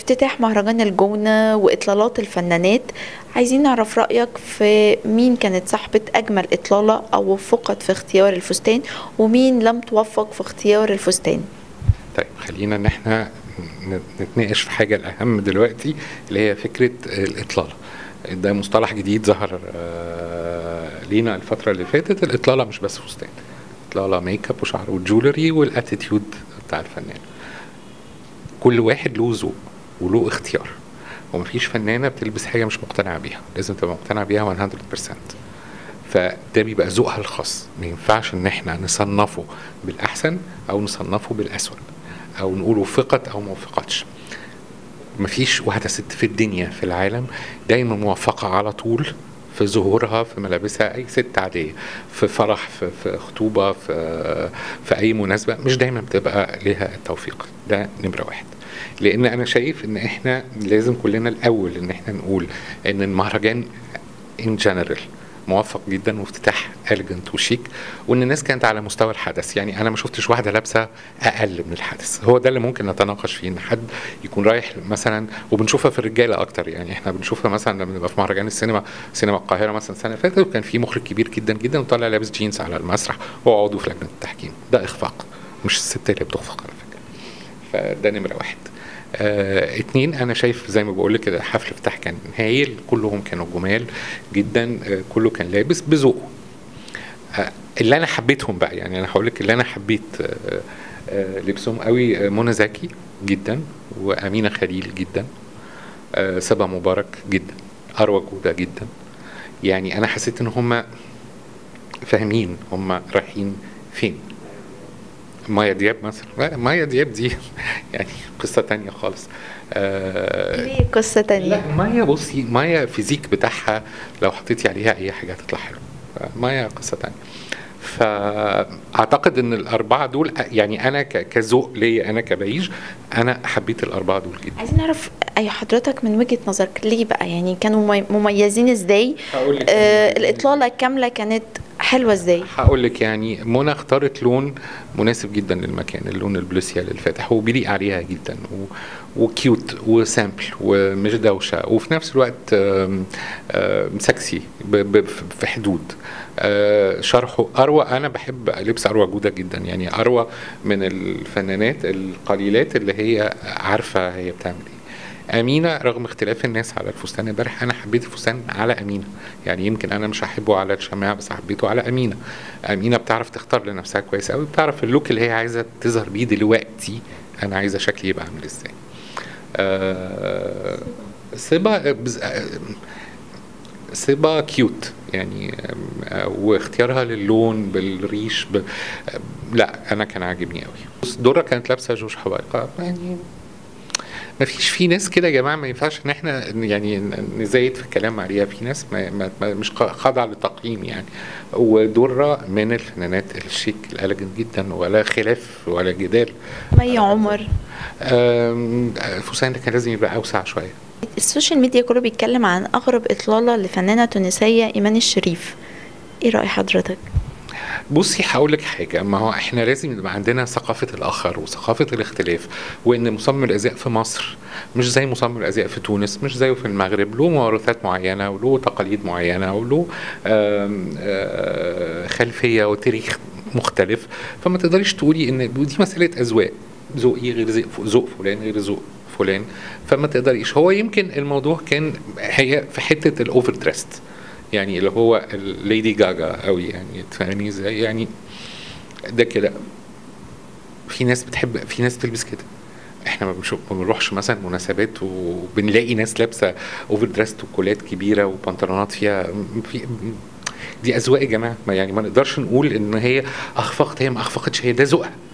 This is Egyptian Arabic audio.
افتتاح مهرجان الجونة وإطلالات الفنانات عايزين نعرف رأيك في مين كانت صاحبة أجمل إطلالة أو وفقت في اختيار الفستان ومين لم توفق في اختيار الفستان طيب خلينا ان احنا ن- نتناقش في حاجه الاهم دلوقتي اللي هي فكره الاطلاله ده مصطلح جديد ظهر آه، لينا الفتره اللي فاتت الاطلاله مش بس فستان اطلاله ميك اب وشعر وجولري والاتيتيود بتاع الفنان كل واحد له ذوق وله اختيار ومفيش فنانه بتلبس حاجه مش مقتنعه بيها لازم تبقى مقتنعه بيها 100% فده بيبقى ذوقها الخاص ما ينفعش ان احنا نصنفه بالاحسن او نصنفه بالاسوأ او نقول وفقت او ما وفقتش مفيش واحده ست في الدنيا في العالم دايما موفقه على طول في ظهورها في ملابسها اي ست عاديه في فرح في, في خطوبه في في اي مناسبه مش دايما بتبقى لها التوفيق ده نمره واحد لان انا شايف ان احنا لازم كلنا الاول ان احنا نقول ان المهرجان ان جنرال موفق جدا وافتتاح اليجنت وشيك وان الناس كانت على مستوى الحدث يعني انا ما شفتش واحده لابسه اقل من الحدث هو ده اللي ممكن نتناقش فيه ان حد يكون رايح مثلا وبنشوفها في الرجاله اكتر يعني احنا بنشوفها مثلا لما نبقى في مهرجان السينما سينما القاهره مثلا السنه اللي فاتت وكان في مخرج كبير جدا جدا وطالع لابس جينز على المسرح وهو عضو في لجنه التحكيم ده اخفاق مش الست اللي بتخفق على فكره فده نمره واحد آه اتنين انا شايف زي ما بقول لك كده حفل افتتاح كان هايل كلهم كانوا جمال جدا آه كله كان لابس بذوقه آه اللي انا حبيتهم بقى يعني انا هقول لك اللي انا حبيت آه آه لبسهم قوي آه منى زكي جدا وامينه خليل جدا آه سبا مبارك جدا اروى جوده جدا يعني انا حسيت ان هم فاهمين هم رايحين فين مايا دياب مثلا لا، مايا دياب دي يعني قصه تانية خالص آه ليه قصة تانية لا مايا بصي مايا فيزيك بتاعها لو حطيتي عليها اي حاجه هتطلع حلوه مايا قصه تانية فاعتقد ان الاربعه دول يعني انا ك- كذوق ليا انا كبيج انا حبيت الاربعه دول جدا عايزين نعرف أي حضرتك من وجهة نظرك ليه بقى يعني كانوا ممي- مميزين ازاي هقول لك آه الإطلالة الكاملة كانت حلوة ازاي هقول لك يعني منى اختارت لون مناسب جدا للمكان اللون البلوسيال الفاتح وبيليق عليها جدا و... وكيوت وسامبل ومش دوشه وفي نفس الوقت آم، آم، سكسي ب... ب... في حدود آه، شرحه اروى انا بحب لبس اروى جوده جدا يعني اروى من الفنانات القليلات اللي هي عارفه هي بتعمل ايه امينه رغم اختلاف الناس على الفستان امبارح انا حبيت الفستان على امينه يعني يمكن انا مش هحبه على الشماعه بس حبيته على امينه امينه بتعرف تختار لنفسها كويس قوي بتعرف اللوك اللي هي عايزه تظهر بيه دلوقتي انا عايزه شكلي يبقى عامل ازاي آه سيبا بز- آه، سيبا كيوت يعني آه، واختيارها للون بالريش ب... آه، لا انا كان عاجبني قوي بص، دورة كانت لابسه جوش حبايقه يعني ما فيش في ناس كده يا جماعه ما ينفعش ان احنا يعني نزايد في الكلام عليها في ناس ما ما ما- مش خاضعه للتقييم يعني ودره من الفنانات الشيك الاليجنت جدا ولا خلاف ولا جدال مي عمر آم، فستان ده كان لازم يبقى اوسع شويه السوشيال ميديا كله بيتكلم عن أغرب إطلالة لفنانة تونسية إيمان الشريف ايه رأي حضرتك؟ بصي هقول لك حاجه ما هو احنا لازم يبقى عندنا ثقافه الاخر وثقافه الاختلاف وان مصمم الازياء في مصر مش زي مصمم الازياء في تونس مش زيه في المغرب له موروثات معينه وله تقاليد معينه وله آم، آه، خلفيه وتاريخ مختلف فما تقدريش تقولي ان ودي مساله اذواق ذوقي غير ذوق- ذوق فلان غير ذوق فلان فما تقدريش هو يمكن الموضوع كان هي في حته الاوفر دريست يعني اللي هو الليدي جاجا قوي يعني تفهمي ازاي يعني ده كده في ناس بتحب في ناس تلبس كده احنا ما بنشوف ما بنروحش مثلا مناسبات وبنلاقي ناس لابسه اوفر دريست وكولات كبيره وبنطلونات فيها في دي اذواق يا جماعه ما يعني ما نقدرش نقول ان هي اخفقت هي ما اخفقتش هي ده ذوقها